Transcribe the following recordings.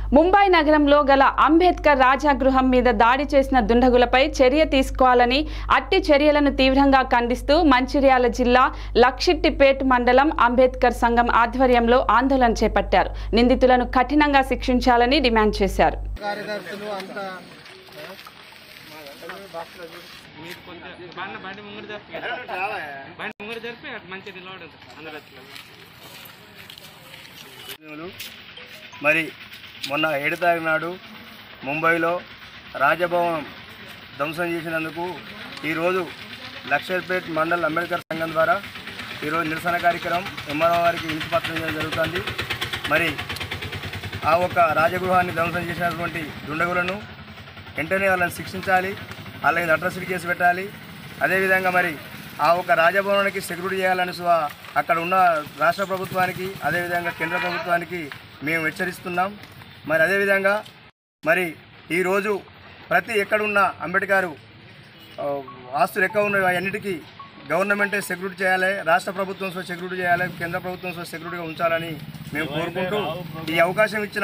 ముంబై నగరంలో గల అంబేద్కర్ రాజాగృహం మీద దాడి చేసిన దుండగులపై చర్య తీసుకోవాలని అట్టి చర్యలను తీవ్రంగా ఖండిస్తూ మంచిర్యాల జిల్లా లక్షిట్టిపేట్ మండలం అంబేద్కర్ సంఘం ఆధ్వర్యంలో ఆందోళన చేపట్టారు నిందితులను కఠినంగా శిక్షించాలని డిమాండ్ చేశారు కార్యదర్శులు అంతా మీరు కొంచెం బండి బండి ముంగడు జరిపి బండి ముంగడు జరిపి అటు మంచిగా నిలబడి అందరూ వచ్చి ఉద్యోగులు మరి మొన్న ఏడు తారీఖు నాడు ముంబైలో రాజభవనం ధ్వంసం చేసినందుకు ఈరోజు లక్షర్పేట్ మండల్ అంబేద్కర్ సంఘం ద్వారా ఈరోజు నిరసన కార్యక్రమం ఎంఆర్ఓ వారికి వినతి పత్రం చేయడం జరుగుతుంది మరి ఆ ఒక్క రాజగృహాన్ని ధ్వంసం చేసినటువంటి దుండగులను వెంటనే వాళ్ళని శిక్షించాలి వాళ్ళకి అట్రసిటీ కేసు పెట్టాలి అదేవిధంగా మరి ఆ ఒక రాజభవనానికి సెక్యూరిటీ చేయాలని సువా అక్కడ ఉన్న రాష్ట్ర ప్రభుత్వానికి అదేవిధంగా కేంద్ర ప్రభుత్వానికి మేము హెచ్చరిస్తున్నాం మరి అదేవిధంగా మరి ఈరోజు ప్రతి ఎక్కడున్న అంబేద్కర్ ఆ, ఆస్తులు ఎక్కువ ఉన్నాయి అన్నిటికీ గవర్నమెంటే సెక్యూరిటీ చేయాలి రాష్ట్ర ప్రభుత్వం సో సెక్యూరిటీ చేయాలి కేంద్ర ప్రభుత్వం సో సెక్యూరిటీగా ఉంచాలని మేము కోరుకుంటూ ఈ అవకాశం ఇచ్చిన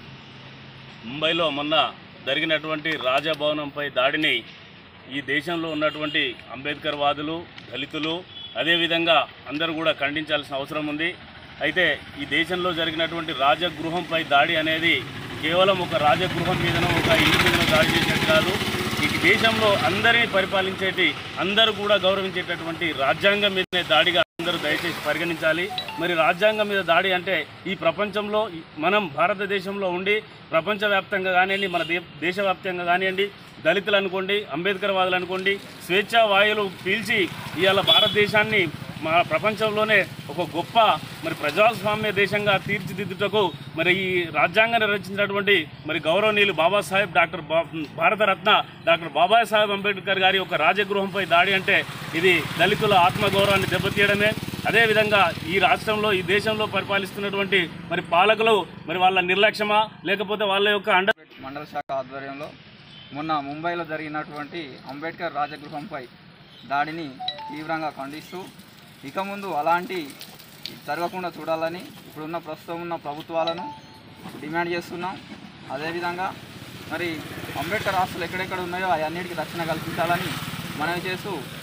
ముంబైలో మొన్న జరిగినటువంటి రాజభవనంపై దాడిని ఈ దేశంలో ఉన్నటువంటి అంబేద్కర్ వాదులు దళితులు అదేవిధంగా అందరూ కూడా ఖండించాల్సిన అవసరం ఉంది అయితే ఈ దేశంలో జరిగినటువంటి రాజగృహంపై దాడి అనేది కేవలం ఒక రాజగృహం మీదనో ఒక ఇల్లు మీదనో దాడి చేసినట్టు కాదు ఈ దేశంలో అందరినీ పరిపాలించేటి అందరూ కూడా గౌరవించేటటువంటి రాజ్యాంగం మీదనే దాడిగా అందరూ దయచేసి పరిగణించాలి మరి రాజ్యాంగం మీద దాడి అంటే ఈ ప్రపంచంలో ఈ- మనం భారతదేశంలో ఉండి ప్రపంచవ్యాప్తంగా కానివ్వండి మన దే దేశవ్యాప్తంగా కానివ్వండి దళితులు అనుకోండి అంబేద్కర్ వాదులు అనుకోండి స్వేచ్ఛా వాయువులు పీల్చి ఇవాళ భారతదేశాన్ని మా ప్రపంచంలోనే ఒక గొప్ప మరి ప్రజాస్వామ్య దేశంగా తీర్చిదిద్దుటకు మరి ఈ రాజ్యాంగాన్ని రచించినటువంటి మరి గౌరవనీయులు బాబాసాహెబ్ డాక్టర్ బా భారతరత్న డాక్టర్ బాబాసాహెబ్ అంబేద్కర్ గారి ఒక రాజగృహంపై దాడి అంటే ఇది దళితుల ఆత్మగౌరవాన్ని దెబ్బతీయడమే అదేవిధంగా ఈ రాష్ట్రంలో ఈ దేశంలో పరిపాలిస్తున్నటువంటి మరి పాలకులు మరి వాళ్ళ నిర్లక్ష్యమా లేకపోతే వాళ్ళ యొక్క అండ మండల శాఖ ఆధ్వర్యంలో మొన్న ముంబైలో జరిగినటువంటి అంబేద్కర్ రాజగృహంపై దాడిని తీవ్రంగా ఖండిస్తూ ఇక ముందు అలాంటి జరగకుండా చూడాలని ఇప్పుడున్న ప్రస్తుతం ఉన్న ప్రభుత్వాలను డిమాండ్ చేస్తున్నాం అదేవిధంగా మరి అంబేద్కర్ ఆస్తులు ఎక్కడెక్కడ ఉన్నాయో అవన్నిటికీ రక్షణ కల్పించాలని మనవి చేస్తూ